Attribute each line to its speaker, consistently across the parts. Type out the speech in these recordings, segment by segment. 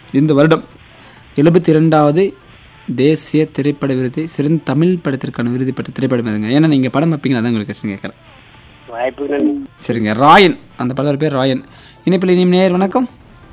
Speaker 1: இந்த வருடம் எழுபத்தி இரண்டாவது தேசிய திரைப்பட விருது சிறந்த தமிழ் படத்திற்கான விருது பெற்ற திரைப்படம் எதுங்க ஏன்னா நீங்கள் படம் பார்ப்பீங்களா அதான் உங்களுக்கு கொஸ்டின் கேட்குறேன்
Speaker 2: வாய்ப்பு நன்றி
Speaker 1: சரிங்க ராயன் அந்த படத்தோட பேர் ராயன் இனிப்பில் இனியும் நேர் வணக்கம்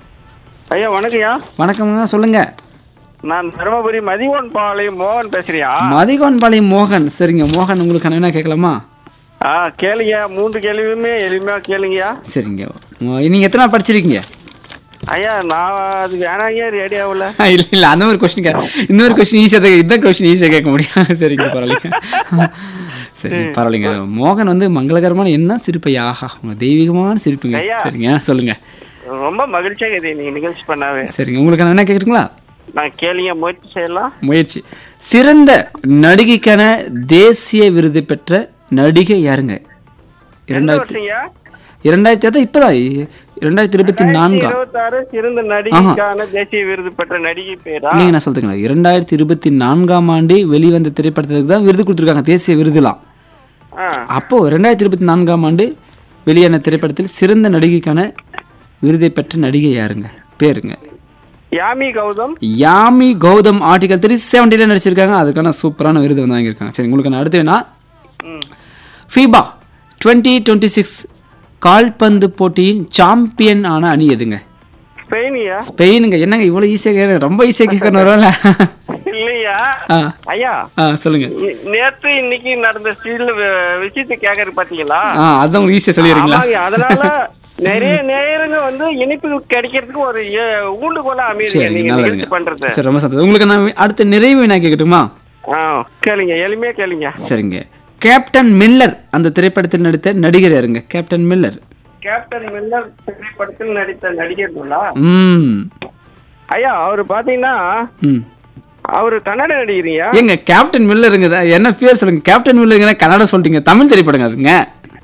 Speaker 2: ஐயா வணக்கம்யா
Speaker 1: வணக்கம்ங்க சொல்லுங்கள்
Speaker 2: நான் தருமபுரி மதிவன் பாளையம் மோகன் பேசுறியா
Speaker 1: மதிகோன்பாளையம் மோகன் சரிங்க மோகன் உங்களுக்கு என்ன கேட்கலாமா
Speaker 2: ஆ கேளுங்க மூன்று கேள்வியுமே எளிமையா கேளுங்கய்யா
Speaker 1: சரிங்க நீங்கள் எத்தனை நாள் படிச்சிருக்கீங்க
Speaker 2: ஐயா நான் அது வேணாங்க ரெடி ஆகல
Speaker 1: இல்லை இல்லை அந்த மாதிரி கொஸ்டின் கே இந்த மாதிரி கொஸ்டின் ஈஸியாக இந்த கொஸ்டின் ஈஸியாக கேட்க முடியும் சரிங்க பரவாயில்லைங்க சரி பரவாயில்லைங்க மோகன் வந்து மங்களகரமான என்ன சிரிப்பையா ஆஹா உங்க தெய்வீகமான சிரிப்புங்க
Speaker 2: ஐயா.
Speaker 1: சரிங்க சொல்லுங்க
Speaker 2: ரொம்ப மகிழ்ச்சியாக இது நீங்க நிகழ்ச்சி பண்ணாவே
Speaker 1: சரிங்க உங்களுக்கு நான் என்ன கேட்குறீங்களா
Speaker 2: நான் கேளுங்க முயற்சி செய்யலாம்
Speaker 1: முயற்சி சிறந்த நடிகைக்கான தேசிய விருது பெற்ற நடிகை யாருங்க
Speaker 2: எந்த
Speaker 1: இரண்டாயிரத்தி
Speaker 2: வருஷங்கய்யா
Speaker 1: இரண்டாயிரத்தி அதான் இப்போதான் இரண்டாயிரத்தி இருபத்தி நான்கா
Speaker 2: இருபத்தாறு சிறந்த நடிகைக்கான தேசிய விருது பெற்ற நடிகை பேரா
Speaker 1: இல்லைங்க நான் சொல்றேங்களா இரண்டாயிரத்தி இருபத்தி நான்காம் ஆண்டு வெளிவந்த திரைப்படத்துக்கு தான் விருது கொடுத்துருக்காங்க தேசிய விருதுலாம்
Speaker 2: ஆ
Speaker 1: அப்போ ரெண்டாயிரத்தி இருபத்தி நான்காம் ஆண்டு வெளியான திரைப்படத்தில் சிறந்த நடிகைக்கான விருதை பெற்ற நடிகை யாருங்க பேருங்க
Speaker 2: யாமி கௌதம்
Speaker 1: யாமி கௌதம் ஆர்டிகல் த்ரீ செவன்டில நடிச்சிருக்காங்க அதுக்கான சூப்பரான விருது வந்து வாங்கியிருக்காங்க சரி உங்களுக்கு நான் அடுத்து வேணா
Speaker 2: ம்.
Speaker 1: ஃபீபா டுவெண்ட்டி டுவெண்ட்டி சிக்ஸ் கால்பந்து போட்டியின் சாம்பியன் ஆன அணி எதுங்க
Speaker 2: ஸ்பெயினியா
Speaker 1: ஸ்பெயினுங்க என்னங்க இவ்வளோ ஈஸியாக கேட்க ரொம்ப ஈஸியாக கேட்கணும் வரும்ல
Speaker 2: இல்லையா
Speaker 1: ஆ
Speaker 2: ஐயா
Speaker 1: ஆ சொல்லுங்க
Speaker 2: நே- நேத்து இன்னைக்கு நடந்த ஸ்டீல் விஷயத்தை கேக்குறது பாத்தீங்களா
Speaker 1: ஆ அதான் உங்களுக்கு ஈஸியாக சொல்லிடுறீங்களா
Speaker 2: ஆமாங்க, அதனால நிறைய நேரங்க வந்து இனிப்பு கிடைக்கிறதுக்கு ஒரு ஏ- ஊண்டுகோலா அமையுது
Speaker 1: சரிங்க
Speaker 2: நீங்க
Speaker 1: நல்லதுங்க
Speaker 2: நிகழ்ச்சி பண்றது
Speaker 1: சரி ரொம்ப சந்தோஷம் உங்களுக்கு நான் அடுத்த நிறைவு நான் கேட்கட்டுமா
Speaker 2: ஆ கேளுங்க எளிமையா கேளுங்க
Speaker 1: சரிங்க கேப்டன் மில்லர் அந்த திரைப்படத்தில் நடித்த நடிகர் யாருங்க கேப்டன் மில்லர்
Speaker 2: கேப்டன் மில்லர் திரைப்படத்தில் நடித்த நடிகர்களா
Speaker 1: ம்
Speaker 2: ஐயா அவரு பாத்தீங்கன்னா
Speaker 1: ம்
Speaker 2: அவரு கன்னட நடிகரியா
Speaker 1: ஏங்க கேப்டன் மில்லருங்க தான். என்ன பேர் சொல்லுங்க கேப்டன் மில்லருங்க கன்னடம் சொல்லிட்டீங்க தமிழ் திரைப்படங்க அதுங்க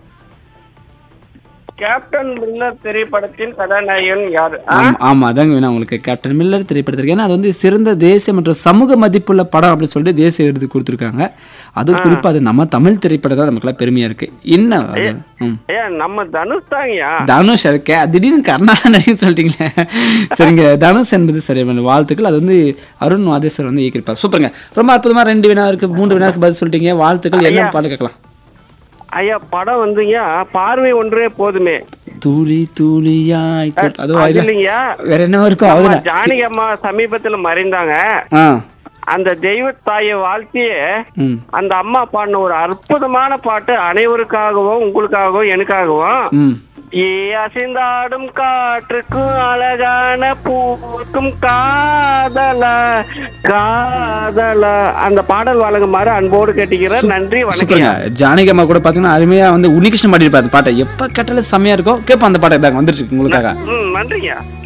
Speaker 2: கேப்டன் மில்லர் திரைப்படத்தின் கதாநாயகன் யாரு ஆ?
Speaker 1: ஆமா, ஆமா அதாங்க வேணும் உங்களுக்கு கேப்டன் மில்லர் திரைப்படத்திற்கு ஏன்னா அது வந்து சிறந்த தேசிய மற்றும் சமூக மதிப்புள்ள படம் அப்படின்னு சொல்லிட்டு தேசிய விருது கொடுத்துருக்காங்க அதுவும் குறிப்பா அது நம்ம தமிழ் திரைப்படம் தான் நமக்குலாம் பெருமையா இருக்கு என்ன அது? ம்.
Speaker 2: ஐயா நம்ம தனுஷ் தாங்கய்யா
Speaker 1: தனுஷ் இருக்கே திடீர்னு கர்நாடக நடிகை சொல்லிட்டீங்களே சரிங்க தனுஷ் என்பது சரியான வாழ்த்துக்கள் அது வந்து அருண் மாதேஸ்வர் வந்து இயக்கியிருப்பார் சூப்பருங்க ரொம்ப அற்புதமா ரெண்டு வினாருக்கு மூன்று வினாருக்கு பதில் சொல்லிட்டீங்க வாழ்த்துக்கள் என்ன பாட்டு கேட்கலாம்
Speaker 2: ஐயா படம் வந்துங்க பார்வை ஒன்றே போதுமே
Speaker 1: தூளி தூளியாய் கொட்- அதுவும்
Speaker 2: அது
Speaker 1: இல்ல.
Speaker 2: இல்லைங்கய்யா
Speaker 1: வேற என்ன இருக்கும்
Speaker 2: நம்ம
Speaker 1: அதுல
Speaker 2: ஜானகி அம்மா சமீபத்துல மறைந்தாங்க
Speaker 1: ஆ
Speaker 2: அந்த தெய்வ தாயை வாழ்த்தியே
Speaker 1: ம்
Speaker 2: அந்த அம்மா பாடின ஒரு அற்புதமான பாட்டு அனைவருக்காகவும் உங்களுக்காகவும் எனக்காகவும்
Speaker 1: ம்
Speaker 2: ஏ அசைந்தாடும் காற்றுக்கும் அழகான பூக்கும் காதலா காதலா அந்த பாடல் வழங்குமாறு அன்போடு கேட்டுக்கிறேன் நன்றி வணக்கம்
Speaker 1: சூப்பருங்க ஜானகி அம்மா கூட பாத்தீங்கன்னா அருமையா வந்து உன்னிகிருஷ்ணன் பாடியிருப்பாரு அந்த பாட்டை எப்ப கேட்டாலும் செம்மையா இருக்கும் கேட்போம் அந்த பாட்டை இதாங்க வந்துட்டு இருக்கு உங்களுக்காக
Speaker 2: ம் நன்றிங்க